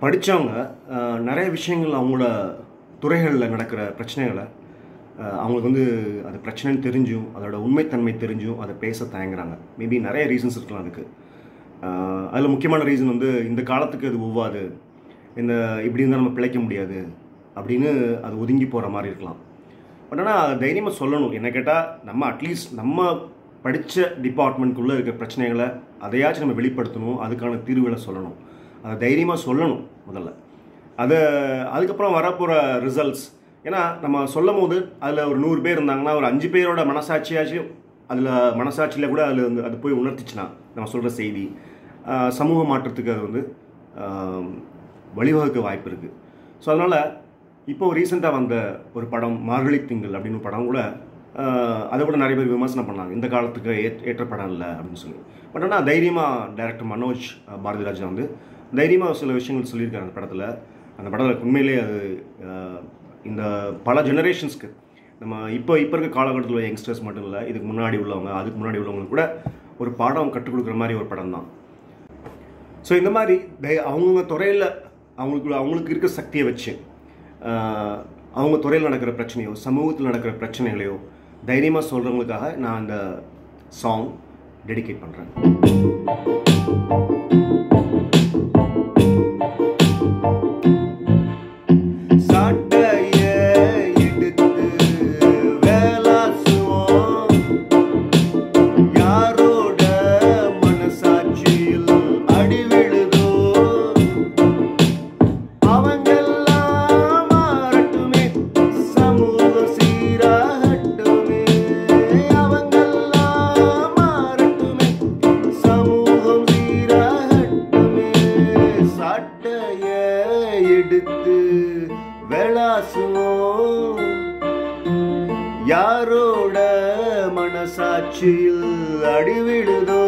படித்தவங்க நிறைய விஷயங்கள் அவங்களோட துறைகளில் நடக்கிற பிரச்சனைகளை அஹ், அவங்களுக்கு வந்து அது பிரச்சனைன்னு தெரிஞ்சும் அதோட உண்மைத்தன்மை தெரிஞ்சும் அதை பேச தயங்குறாங்க மேபி நிறைய ரீசன்ஸ் இருக்கலாம் அதுக்கு அதில் முக்கியமான ரீசன் வந்து இந்த காலத்துக்கு அது ஒவ்வாது இந்த இப்படி இருந்தால் நம்ம பிழைக்க முடியாது அப்படின்னு அது ஒதுங்கி போகிற மாதிரி இருக்கலாம் பட் ஆனால் தைரியமாக சொல்லணும் என்ன கேட்டால் நம்ம அட்லீஸ்ட் நம்ம படித்த டிபார்ட்மெண்ட்குள்ளே இருக்கிற பிரச்சனைகளை அதையாச்சும் நம்ம வெளிப்படுத்தணும் அதுக்கான தீர்வுகளை சொல்லணும் அதை தைரியமாக சொல்லணும் முதல்ல அதை அதுக்கப்புறம் வரப்போகிற ரிசல்ட்ஸ் ஏன்னா நம்ம சொல்லும் போது அதில் ஒரு நூறு பேர் இருந்தாங்கன்னா ஒரு அஞ்சு பேரோட மனசாட்சியாச்சும் அதில் மனசாட்சியில் கூட அதில் வந்து அது போய் உணர்த்திச்சுன்னா நம்ம சொல்கிற செய்தி ஆஹ், சமூக மாற்றத்துக்கு அது வந்து ஆஹ், வழிவகுக்க வாய்ப்பு இருக்குது ஸோ அதனால் இப்போ ரீசெண்டாக வந்த ஒரு படம் மார்கழி திங்கள் அப்படின்னு ஒரு படம் கூட ஆஹ், அதை கூட நிறைய பேர் விமர்சனம் பண்ணாங்க இந்த காலத்துக்கு ஏற்ற ஏற்ற படம் இல்லை அப்படின்னு சொல்லி பட் ஆனால் தைரியமாக டைரக்டர் மனோஜ் அஹ், பாரதிராஜா வந்து தைரியமாக சில விஷயங்கள் சொல்லியிருக்காரு அந்த படத்தில் அந்த படத்தில் உண்மையிலே அது ஆஹ், இந்த பல ஜெனரேஷன்ஸ்க்கு நம்ம இப்போ இப்போ இருக்க காலகட்டத்தில் உள்ள யங்ஸ்டர்ஸ் மட்டும் இல்லை இதுக்கு முன்னாடி உள்ளவங்க அதுக்கு முன்னாடி உள்ளவங்களுக்கு கூட ஒரு பாடம் கற்றுக் கொடுக்குற மாதிரி ஒரு படம் தான் ஸோ இந்த மாதிரி தை அவங்கவுங்க துறையில் அவங்களுக்கு அவங்களுக்கு இருக்க சக்தியை வச்சு ஆஹ், அவங்க துறையில் நடக்கிற பிரச்சனையோ சமூகத்தில் நடக்கிற பிரச்சனைகளையோ தைரியமாக சொல்கிறவங்களுக்காக நான் அந்த சாங் டெடிகேட் பண்ணுறேன் சாட்டைய எடுத்து வேலாசுவோம் யாரோட மனசாட்சியில் அடி விழுதோ அவங்கெல்லாம் மாறட்டுமே சமூகம் சீராகட்டுமே அவங்கெல்லாம் மாறட்டுமே சமூகம் சீராகட்டுமே சாட்டைய எடுத்து வேளாசுவோம் யாரோட மனசாட்சியில் அடி விழுதோ